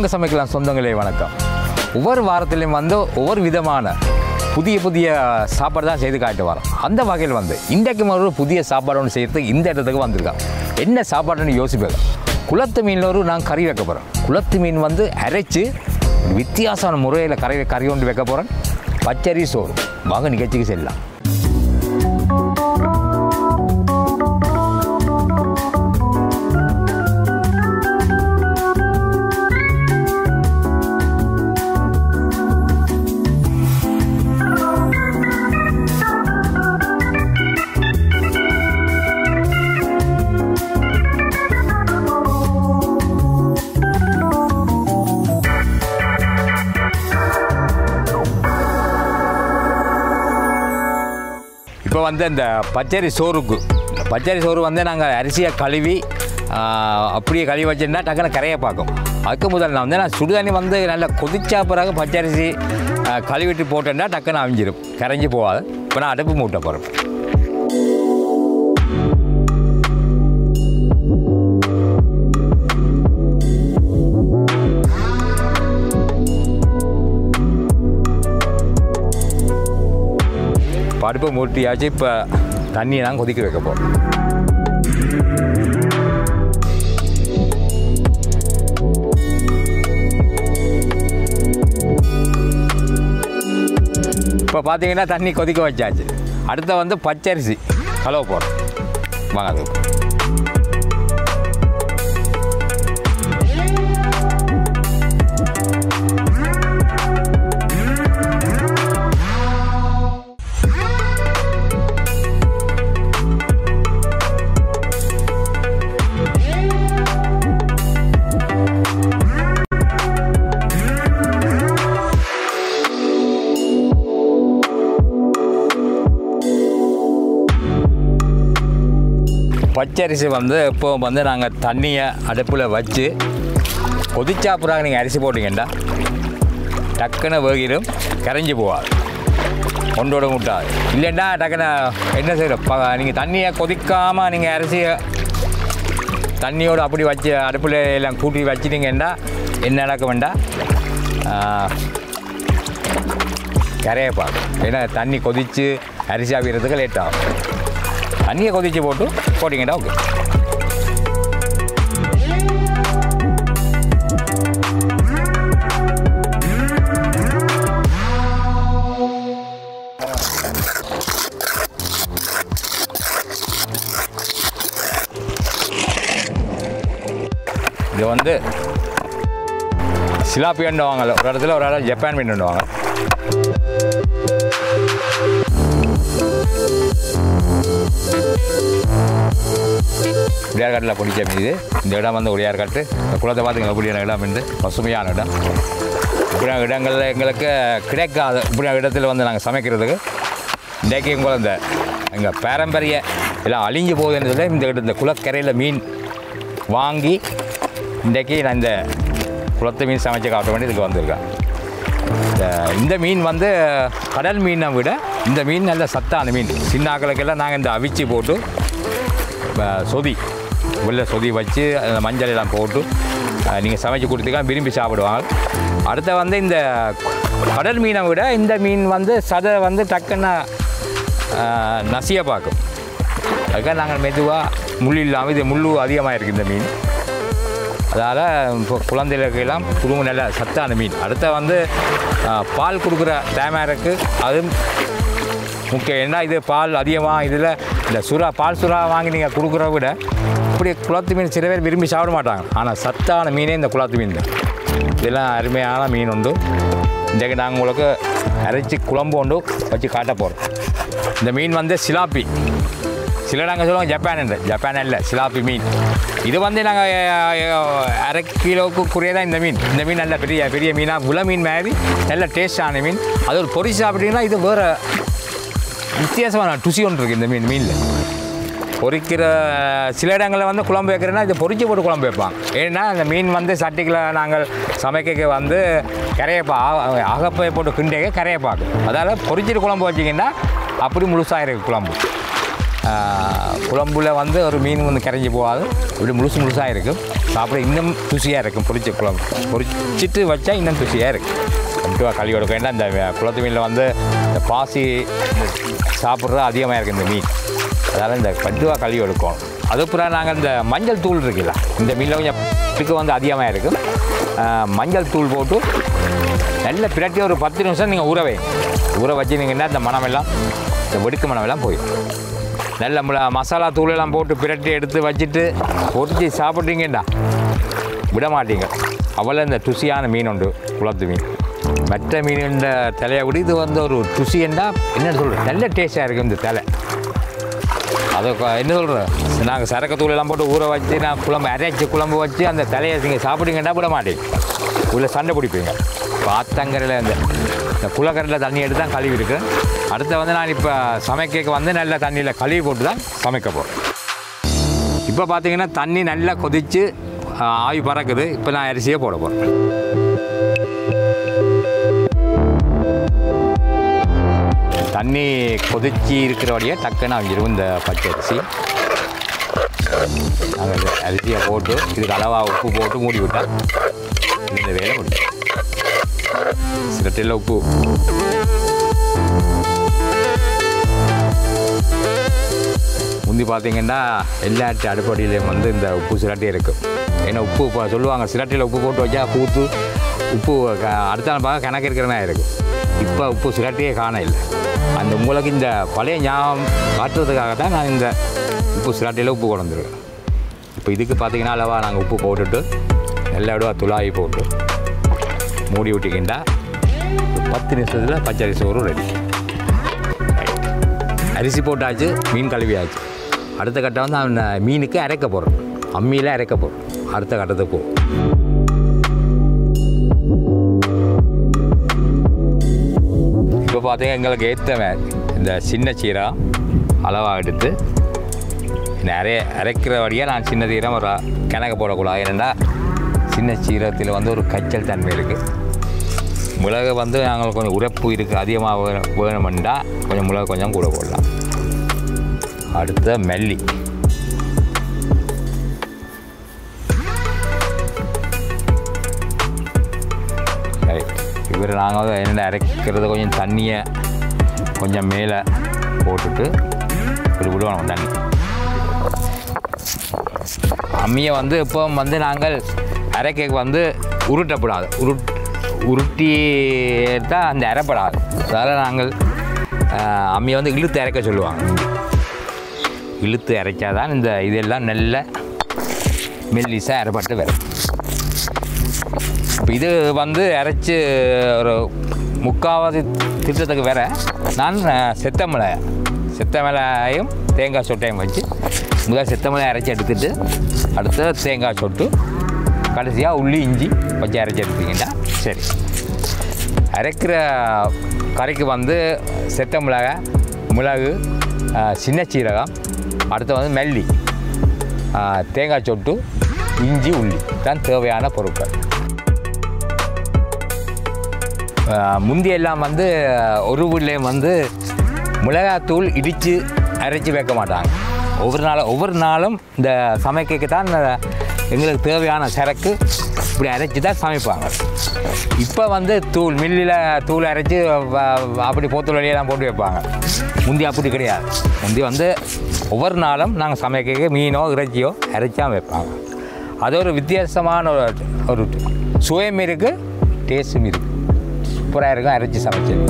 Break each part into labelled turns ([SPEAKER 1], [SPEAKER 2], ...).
[SPEAKER 1] வாங்க சமைக்கலாம் சொந்தங்களே வணக்கம் ஒவ்வொரு வாரத்திலையும் வந்து ஒவ்வொரு விதமான புதிய புதிய சாப்பாடு தான் செய்து காட்டு வரோம் அந்த வகையில் வந்து இன்றைக்கு ஒரு புதிய சாப்பாடு ஒன்று செய்யறதுக்கு இந்த இடத்துக்கு வந்திருக்கான் என்ன சாப்பாடுன்னு யோசிப்பேன் குளத்து மீனில் ஒரு நான் கறி வைக்க போகிறேன் குளத்து மீன் வந்து அரைச்சு வித்தியாசமான முறையில் கறி கறி கொண்டு வைக்க போகிறேன் பச்சரி சோறு வாங்க நிகழ்ச்சிக்கு செல்லலாம் இப்போ வந்து இந்த பச்சரி சோறுக்கு இந்த பச்சரி சோறு வந்து நாங்கள் அரிசியை கழுவி ஆ, அப்படியே கழுவி வச்சிருந்தா டக்குன்னு கரையை பார்க்கும் அதுக்கு முதல் நான் வந்து நான் சுடுதண்ணி வந்து நல்லா கொதிச்சா பிறகு பச்சரிசி ஆ, கழுவிட்டு போட்டேன்னா டக்குன்னு அவிஞ்சிடும் கரைஞ்சி போகாது இப்போ நான் அடுப்பு மூட்ட போகிறேன் இப்போ அடுப்பு மூட்டியாச்சு இப்போ தண்ணியை நான் கொதிக்க வைக்க போகிறோம் இப்போ பார்த்தீங்கன்னா தண்ணி கொதிக்க வச்சாச்சு அடுத்த வந்து பச்சரிசி கலவை போகிறோம் வாங்க அது பச்சரிசி வந்து இப்போ வந்து நாங்கள் தண்ணியை அடுப்பில் வச்சு கொதிச்சா அப்புறம் நீங்கள் அரிசி போட்டிங்கன்னா டக்குன்னு வேகிடும் கரைஞ்சி போகாது ஒன்றோட முட்டாது இல்லைன்னா டக்குன்னு என்ன செய்யணும் ப நீங்கள் தண்ணியை கொதிக்காமல் நீங்கள் அரிசியை தண்ணியோடு அப்படி வச்சு அடுப்பில் எல்லாம் கூட்டி வச்சிட்டிங்கன்னா என்ன நடக்க வேண்டாம் கரையை பார்க்கும் ஏன்னா தண்ணி கொதித்து அரிசி ஆகிறதுக்கு லேட் ஆகும் தண்ணியை கொதித்து போட்டு போட்டிங்கன்னா ஓகே இது வந்து சிலாப்பியன்னு வாங்கல ஒரு இடத்துல ஒரு இடம் ஜப்பான் மீன் வாங்க உடையார்காட்டில் பிடிச்ச மீன் இது இந்த இடம் வந்து உடையார்காட்டு இந்த குளத்தை பார்த்துங்களா இப்படியான இடம் வந்து பசுமையான இடம் இப்படியான இடங்களில் எங்களுக்கு கிடைக்காத இப்படியான இடத்துல வந்து நாங்கள் சமைக்கிறதுக்கு இன்றைக்கு உங்களை இந்த எங்கள் பாரம்பரிய எல்லாம் அழிஞ்சு போகுதுன்னு சொல்லி இந்த இடம் இந்த குளக்கரையில் மீன் வாங்கி இன்றைக்கி நான் இந்த குளத்து மீன் சமைச்சு காட்ட வேண்டி இதுக்கு வந்திருக்கேன் இந்த இந்த மீன் வந்து கடல் மீனை விட இந்த மீன் நல்ல சத்தான மீன் சின்ன ஆக்களுக்கெல்லாம் நாங்கள் இந்த அவிச்சு போட்டு அஹ், சொதி உள்ள சொதி வச்சு அந்த மஞ்சள் எல்லாம் போட்டு நீங்கள் சமைச்சு கொடுத்தீங்கன்னா விரும்பி சாப்பிடுவாங்க அடுத்து வந்து இந்த கடல் மீனை விட இந்த மீன் வந்து சதை வந்து டக்குன்னு அஹ், நசிய பார்க்கும் அதுக்காக நாங்கள் மெதுவாக முள் இல்லாமல் இது முள் அதிகமாக இருக்குது இந்த மீன் அதால் இப்போ குழந்தைகளுக்கெல்லாம் குடும்பம் நல்ல சத்தான மீன் அடுத்த வந்து ஆ, பால் கொடுக்குற தேமாருக்கு அது முக்கியம் ஏன்னா இது பால் அதிகமாக இதில் இந்த சுறா பால் சுறா வாங்கி நீங்கள் கொடுக்குறத விட இப்படி குளத்து மீன் சில பேர் விரும்பி சாப்பிட மாட்டாங்க ஆனால் சத்தான மீனே இந்த குளத்து மீன் தான் இதெல்லாம் அருமையான மீன் உண்டு இன்றைக்கு நாங்கள் உங்களுக்கு அரைச்சி குழம்பு உண்டு வச்சு காட்ட போகிறோம் இந்த மீன் வந்து சிலாப்பி சில நாங்கள் சொல்லுவோம் ஜப்பான் என்று ஜப்பான் இல்லை சிலாப்பி மீன் இது வந்து நாங்கள் அரை கிலோவுக்கு குறைய தான் இந்த மீன் இந்த மீன் நல்ல பெரிய பெரிய மீனாக உல மீன் மாதிரி நல்ல டேஸ்டான மீன் அது ஒரு பொரிச்சு சாப்பிட்டீங்கன்னா இது வேறு வித்தியாசமான ருசி ஒன்று இருக்குது இந்த மீன் மீனில் பொரிக்கிற சில இடங்களில் வந்து குழம்பு வைக்கிறேன்னா இது பொரிச்சு போட்டு குழம்பு வைப்பாங்க ஏன்னா அந்த மீன் வந்து சட்டிக்கில் நாங்கள் சமைக்க வந்து கரையப்பா அகப்பை போட்டு கிண்டைக்க கரையப்பாக்கும் அதால் பொரிச்சிட்டு குழம்பு வச்சிங்கன்னா அப்படி முழுசாக இருக்குது குழம்பு ஆஹ், குழம்புல வந்து ஒரு மீன் வந்து கரைஞ்சி போகாது இப்படி முழுசு முழுசாக இருக்கும் சாப்பிட இன்னும் ருசியாக இருக்கும் பொரிச்ச குழம்பு பொரிச்சிட்டு வச்சா இன்னும் ருசியாக இருக்கும் கண்டிப்பாக களி கொடுக்க வேண்டாம் இந்த குளத்து மீனில் வந்து இந்த பாசி சாப்பிட்றது அதிகமாக இருக்குது இந்த மீன் அதனால் இந்த கண்டிப்பாக களி எடுக்கும் அதுக்கப்புறம் நாங்கள் இந்த மஞ்சள் தூள் இருக்குல்ல இந்த மீனில் கொஞ்சம் இதுக்கு வந்து அதிகமாக இருக்கும் ஆஹ், மஞ்சள் தூள் போட்டு நல்ல பிரட்டி ஒரு பத்து நிமிஷம் நீங்கள் ஊற வைங்க ஊற வச்சுருந்தீங்கன்னா இந்த மணமெல்லாம் இந்த வெடுக்கு மணமெல்லாம் போயிடும் நல்ல ம- மசாலா தூளெல்லாம் போட்டு பிரட்டி எடுத்து வச்சுட்டு பொரிச்சு சாப்பிட்றீங்கடா விட மாட்டீங்க அவ்வளோ இந்த ருசியான மீன் உண்டு குளத்து மீன் மற்ற மீன் தலையை விட இது வந்து ஒரு ருசின்னா என்ன சொல்கிறது நல்ல டேஸ்ட்டாக இருக்கும் இந்த தலை அதை கொ- என்ன சொல்கிறேன் நாங்கள் சரக்கு தூளெல்லாம் போட்டு ஊற வச்சு நான் குழம்பு அரைச்சி குழம்பு வச்சு அந்த தலையை நீங்கள் சாப்பிடுங்கன்னா விட மாட்டேங்க உள்ள சண்டை பிடிப்பீங்க பாத்தங்கரையில் இந்த இந்த குளக்கரையில் தண்ணி எடுத்து தான் கழுவி இருக்கு அடுத்து வந்து நான் இப்போ சமைக்க வந்து நல்ல தண்ணியில் கழுவி போட்டு தான் சமைக்க போகிறேன் இப்போ பார்த்தீங்கன்னா தண்ணி நல்லா கொதித்து ஆவி பறக்குது இப்போ நான் அரிசியே போட போகிறேன் தண்ணி கொதிச்சு இருக்கிறபடியே டக்குன்னு அவிஞ்சிரும் இந்த பச்சை அரிசி நாங்கள் இந்த அரிசியை போட்டு இதுக்கு அளவாக உப்பு போட்டு மூடி விட்டா இந்த வேலை முடியும் சிரட்டில் உப்பு முந்தி பார்த்தீங்கன்னா எல்லாட்டு அடுப்படியிலையும் வந்து இந்த உப்பு சிரட்டி இருக்கும் ஏன்னா உப்பு இப்போ சொல்லுவாங்க சிரட்டியில் உப்பு போட்டு வச்சா பூத்து உப்பு க- அடுத்த நாள் பார்க்க கணக்கு இருக்கிறனா இருக்கும் இப்போ உப்பு சிரட்டியே காண இல்லை அந்த உங்களுக்கு இந்த பழைய ஞாபகம் காட்டுறதுக்காக தான் நான் இந்த உப்பு சிரட்டியில் உப்பு கொண்டு வந்துருக்கேன் இப்போ இதுக்கு பார்த்தீங்கன்னா அளவா நாங்கள் உப்பு போட்டுட்டு எல்லா இடவா துளாவி போட்டு மூடி விட்டிக்கிண்டா ஒரு பத்து நிமிஷத்தில் பச்சரிசி சோறு ரெடி அரிசி போட்டாச்சு மீன் கழுவியாச்சு அடுத்த கட்டம் வந்து அவன் மீனுக்கு அரைக்க போகிறோம் அம்மியில் அரைக்க போகிறோம் அடுத்த கட்டத்துக்கு போ இப்போ பார்த்தீங்கன்னா எங்களுக்கு ஏற்ற இந்த சின்ன சீரா அளவாக எடுத்து நிறைய அரைக்கிற வழியாக நான் சின்ன சீரம் ஒரு கிணக்க போடக்கூடாது ஏன்னா சின்ன சீரகத்தில் வந்து ஒரு கச்சல் தன்மை இருக்குது மிளகு வந்து நாங்கள் கொஞ்சம் உரைப்பு இருக்குது அதிகமாக வே- வேணுமெண்டா கொஞ்சம் மிளகு கொஞ்சம் கூட போடலாம் அடுத்த மல்லி ரைட் இவர் நாங்கள் என்ன அரைக்கிறது கொஞ்சம் தண்ணியை கொஞ்சம் மேலே போட்டுட்டு இப்படி விடுவோம் தண்ணி அம்மியை வந்து இப்போ வந்து நாங்கள் அரைக்க வந்து உருட்டப்படாது உருட் உருட்டி தான் அந்த அரைப்படாது அதனால் நாங்கள் ஆஹ், அம்மியை வந்து இழுத்து அரைக்க சொல்லுவாங்க இழுத்து அரைச்சாதான் இந்த இதெல்லாம் நல்ல மெல்லிசாக அரைப்பட்டு வரும் இப்போ இது வந்து அரைச்சி ஒரு முக்காவது திட்டத்துக்கு வேற நான் அஹ், செத்த மிளகாய் செத்த மிளகாயும் தேங்காய் சொட்டையும் வச்சு முதல் செத்த மிளகாய் அரைச்சி எடுத்துட்டு அடுத்து தேங்காய் சொட்டு கடைசியாக உள்ளி இஞ்சி வச்சு அரைச்சி எடுத்தீங்கன்னா சரி அரைக்கிற கறிக்கு வந்து செத்த மிளகாய் மிளகு அஹ், சின்ன சீரகம் அடுத்து வந்து மல்லி அஹ், தேங்காய் சொட்டு இஞ்சி உள்ளி தான் தேவையான பொருட்கள் அஹ், முந்தியெல்லாம் வந்து ஒரு வீட்லேயும் வந்து மிளகாத்தூள் இடித்து அரைச்சி வைக்க மாட்டாங்க ஒவ்வொரு நாளும் ஒவ்வொரு நாளும் இந்த சமைக்க தான் எங்களுக்கு தேவையான சரக்கு இப்படி அரைச்சி தான் சமைப்பாங்க இப்போ வந்து தூள் மில்லில் தூள் அரைச்சி வ- அப்படி போத்தூள் வழியெல்லாம் போட்டு வைப்பாங்க முந்தி அப்படி கிடையாது முந்தி வந்து ஒவ்வொரு நாளும் நாங்கள் சமைக்க மீனோ இறைச்சியோ அரைச்சா வைப்பாங்க அது ஒரு வித்தியாசமான ஒரு ஒரு சுவையும் இருக்குது டேஸ்ட்டும் இருக்குது சூப்பராக இருக்கும் அரைச்சி சமைச்சது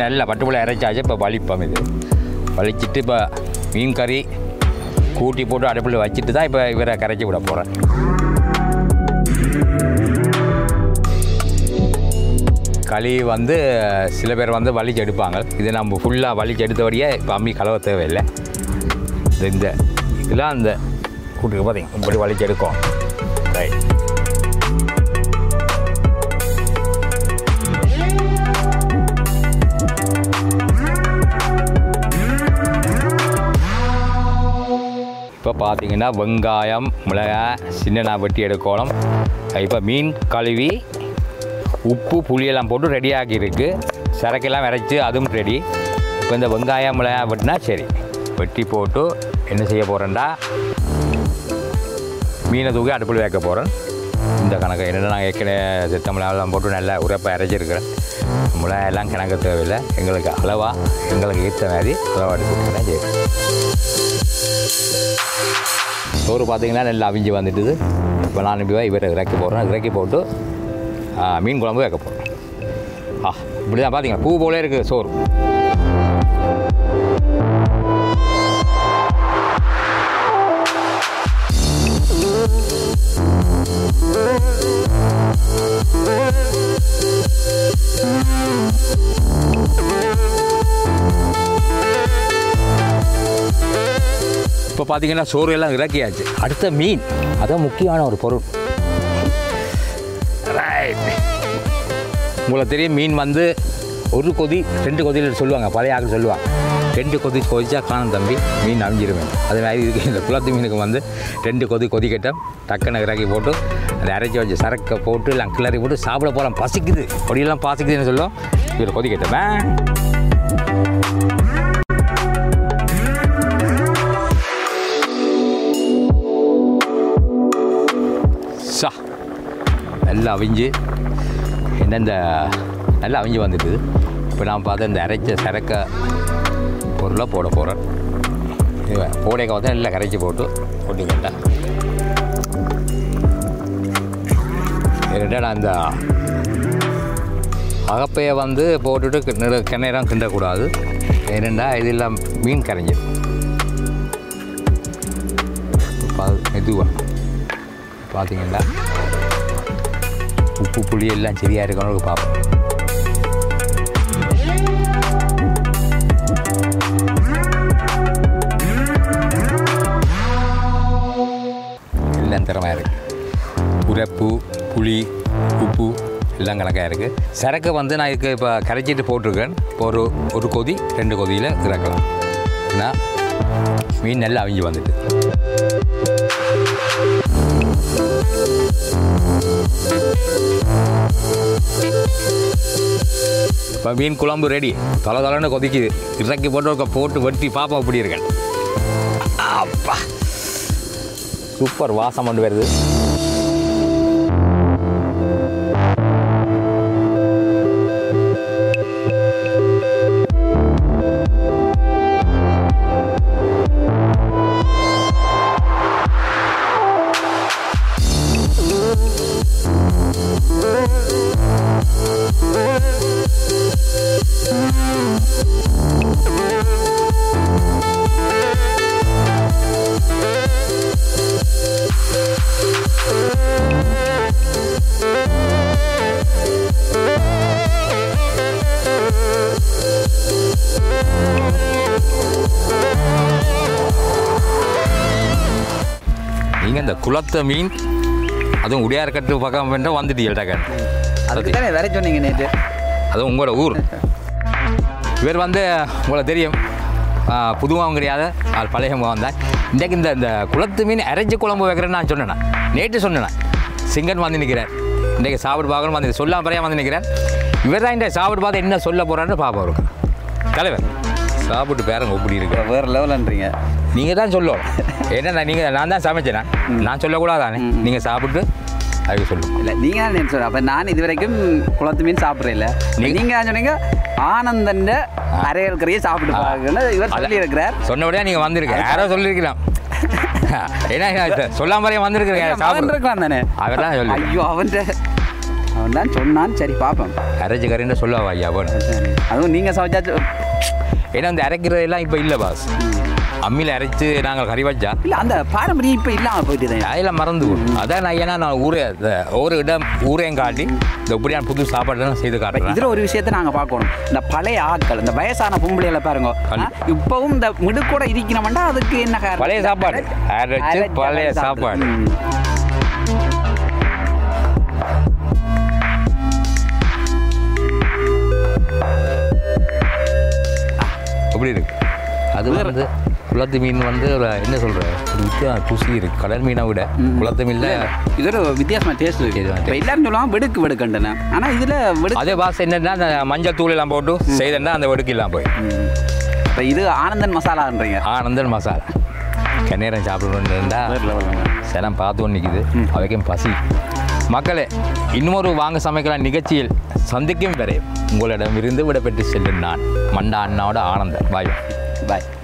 [SPEAKER 1] நல்லா பட்டுப்புள்ள இறைச்சாச்சு இப்போ வலிப்போம் இது வலிச்சிட்டு இப்போ மீன் கறி கூட்டி போட்டு அடுப்பில் வச்சுட்டு தான் இப்போ இவரை கரைச்சி விட போகிறேன் களி வந்து சில பேர் வந்து வலிச்சு எடுப்பாங்க இது நம்ம ஃபுல்லாக வலிச்சு எடுத்தபடியே இப்போ அம்மி கலவ தேவையில்லை இது இந்த இதெல்லாம் அந்த கூட்டுக்கு பார்த்தீங்க இப்படி வலிச்சு எடுக்கும் ரைட் இப்போ பார்த்தீங்கன்னா வெங்காயம் மிளகாய் சின்ன வெட்டி எடுக்கணும் இப்போ மீன் கழுவி உப்பு புளியெல்லாம் போட்டு ரெடியாகி இருக்கு சரக்கெல்லாம் விரைச்சி அதுவும் ரெடி இப்போ இந்த வெங்காயம் மிளகாய் வெட்டினா சரி வெட்டி போட்டு என்ன செய்ய போகிறேன்டா மீனை தூக்கி அடுப்பில் வைக்க போகிறேன் இந்த கணக்கு என்னென்ன நான் ஏற்கனவே சித்த மிளகாலாம் போட்டு நல்லா உரப்பை அரைச்சிருக்கிறேன் மிளகாய் எல்லாம் கணக்கு தேவையில்லை எங்களுக்கு அளவாக எங்களுக்கு ஏற்ற மாதிரி அளவாக எடுத்துக்கிட்டேன் சரி சோறு பார்த்தீங்கன்னா நல்லா அவிஞ்சு வந்துட்டுது இப்போ நான் போய் இவரை இறக்கி போடுறேன் இறக்கி போட்டு ஆ, மீன் குழம்பு வைக்க போகிறேன் ஆ இப்படி தான் பார்த்தீங்களா பூ போலே இருக்குது சோறு இப்போ பார்த்தீங்கன்னா சோறு எல்லாம் இறக்கியாச்சு அடுத்த மீன் அதான் முக்கியமான ஒரு பொருள் ரைட் உங்களுக்கு தெரியும் மீன் வந்து ஒரு கொதி ரெண்டு கொதியில் சொல்லுவாங்க பழைய ஆக்கள் சொல்லுவாங்க ரெண்டு கொதி கொதிச்சா காணும் தம்பி மீன் அவிஞ்சிருவேன் அதே மாதிரி இதுக்கு இந்த குளத்து மீனுக்கு வந்து ரெண்டு கொதி கொதிக்கட்டும் டக்குன்னு இறக்கி போட்டு அதை அரைச்சி வச்சு சரக்கை போட்டு எல்லாம் கிளறி போட்டு சாப்பிட போகலாம் பசிக்குது அப்படியெல்லாம் பசிக்குதுன்னு சொல்லுவோம் இதில் கொதிக்கட்டுமே சா நல்லா அவிஞ்சு எந்தெந்த நல்லா அவிஞ்சு வந்துட்டு இப்போ நான் பார்த்த இந்த அரைச்ச சரக்க பொருளை போட போகிறேன் போடைக்க வந்து நல்லா கரைச்சி போட்டு போட்டுக்கிட்டேன் ரெண்டா நான் இந்த அகப்பையை வந்து போட்டுட்டு கி- கிணறம் கிண்டக்கூடாது ஏனெண்டா இதெல்லாம் மீன் கரைஞ்சிடும் மெதுவாக பார்த்தீங்கன்னா உப்பு புளி எல்லாம் சரியாக இருக்கணும் பார்ப்போம் எல்லாம் திறமையாக இருக்கு உரப்பு புளி உப்பு எல்லாம் கணக்காக இருக்குது சரக்கு வந்து நான் இதுக்கு இப்போ கரைச்சிட்டு போட்டிருக்கேன் இப்போ ஒரு ஒரு கொதி ரெண்டு கொதியில் இறக்கலாம் ஏன்னா மீன் நல்லா அவிஞ்சு வந்துட்டு இப்போ மீன் குழம்பு ரெடி தலை தலைன்னு கொதிக்குது இறக்கி போட்டு ஒரு போட்டு வெட்டி பாப்பா அப்படி இருக்கேன் அப்பா சூப்பர் வாசம் கொண்டு வருது நீங்கள் இந்த குளத்த மீன் அதுவும் உடையார்கட்டு பக்கம் வேண்டாம் வந்துட்டீங்க டக்கன்
[SPEAKER 2] அதுக்கு தானே வர சொன்னீங்க நேற்று
[SPEAKER 1] அதுவும் உங்களோட ஊர் இவர் வந்து உங்களை தெரியும் ஆ, புதுமாவும் கிடையாது ஆள் பழைய முகம் தான் இன்றைக்கு இந்த இந்த குளத்து மீன் அரைச்சி குழம்பு வைக்கிறேன்னு நான் சொன்னேன் நேற்று சொன்னேன் சிங்கன் வந்து நிற்கிறேன் இன்றைக்கு சாப்பிட்டு பார்க்கணும் வந்து சொல்லாம பறையாக வந்து நிற்கிறேன் இவர் தான் இந்த சாப்பிட்டு பார்த்து என்ன சொல்ல போகிறான்னு பார்ப்போம் இருக்கு தலைவர் சாப்பிட்டு பேரங்க எப்படி இருக்கு
[SPEAKER 2] வேற லெவலன்றீங்க
[SPEAKER 1] நீங்கள் தான் சொல்லணும் ஏன்னா நீங்கள் நான் தான் சமைச்சேன் நான் சொல்லக்கூடாதானே நீங்கள் சாப்பிட்டு அதுக்கு சொல்லுங்க
[SPEAKER 2] இல்லை நீங்கள் தான் நேற்று அப்போ நான் இது வரைக்கும் குளத்து மீன் சாப்பிட்றேன் இல்லை
[SPEAKER 1] நீங்க-
[SPEAKER 2] நீங்கள் தான் சொன்னீங்க ஆனந்தன் அரையல் கறியை சாப்பிட்டு பாருங்கன்னு இவர் சொல்லி இருக்கிறார்
[SPEAKER 1] சொன்னபடியா நீங்கள் வந்திருக்கீங்க யாரோ சொல்லியிருக்கலாம் ஏன்னா சொல்லாம வரையும் வந்திருக்கிறீங்க
[SPEAKER 2] மகன்
[SPEAKER 1] சாப்பிட்டு
[SPEAKER 2] இருக்கலாம் தானே
[SPEAKER 1] அவர் தான் சொல்லி
[SPEAKER 2] ஐயோ அவன் அவன் அவன் தான் சொன்னான் சரி பார்ப்போம்
[SPEAKER 1] அரைச்சி கறின்னு சொல்லுவா ஐயா வேணும்
[SPEAKER 2] அதுவும் நீங்கள் சமைச்சா
[SPEAKER 1] ஏன்னா அந்த அரைக்கிறதெல்லாம் இப்போ இல்லை பாஸ் அம்மியில் அரைச்சு நாங்கள் கறி வச்சா
[SPEAKER 2] இல்லை அந்த பாரம்பரியம் இப்போ இல்லாமல் போயிட்டு தான்
[SPEAKER 1] அதெல்லாம் மறந்து போடும் அதான் நான் ஏன்னா நான் ஊரே இந்த ஒரு இடம் ஊரையும் காட்டி இந்த இப்படியான புது சாப்பாடு தான் செய்து காட்டுறேன்
[SPEAKER 2] இதில் ஒரு விஷயத்தை நாங்கள் பார்க்கணும் இந்த பழைய ஆட்கள் இந்த வயசான பொம்பளைகளை பாருங்க ஆ, இப்பவும் இந்த மிடுக்கூட இருக்கிறவன்டா அதுக்கு என்ன காரணம்?
[SPEAKER 1] பழைய சாப்பாடு அரைச்சு
[SPEAKER 2] அரைச்சு
[SPEAKER 1] பழைய
[SPEAKER 2] அரைச்சு
[SPEAKER 1] சாப்பாடு
[SPEAKER 2] ம்.
[SPEAKER 1] எப்படி இருக்கு அது வந்து குளத்து மீன் வந்து ஒரு என்ன சொல்ற ஒரு வித்தியாசம் குசி இருக்கு கடல் மீனை விட குளத்து மீன்ல
[SPEAKER 2] இது ஒரு வித்தியாசமான டேஸ்ட் இருக்கு
[SPEAKER 1] வித்தியாசமான
[SPEAKER 2] இப்போ எல்லாரும் சொல்லுவாங்க வெடுக்கு வெடுக்கண்டன ஆனால் இதில் வெடுக்கு
[SPEAKER 1] அதே பாஸ் என்னன்னா அந்த மஞ்சள் தூள் எல்லாம் போட்டு செய்தேன்னா அந்த வெடுக்கு எல்லாம் போய்
[SPEAKER 2] இப்போ இது ஆனந்தன் மசாலான்றீங்க
[SPEAKER 1] ஆனந்தன் மசாலா கண்ணீரம் சாப்பிடணும்னு இருந்தா சனம் பார்த்து நிற்குது அவைக்கும் பசி மக்களே இன்னொரு வாங்க சமைக்கலாம் நிகழ்ச்சியில் சந்திக்கும் வரை உங்களிடம் இருந்து விடைபெற்று செல்லும் நான் மண்டா அண்ணாவோட ஆனந்தன் பாய்
[SPEAKER 2] பாய்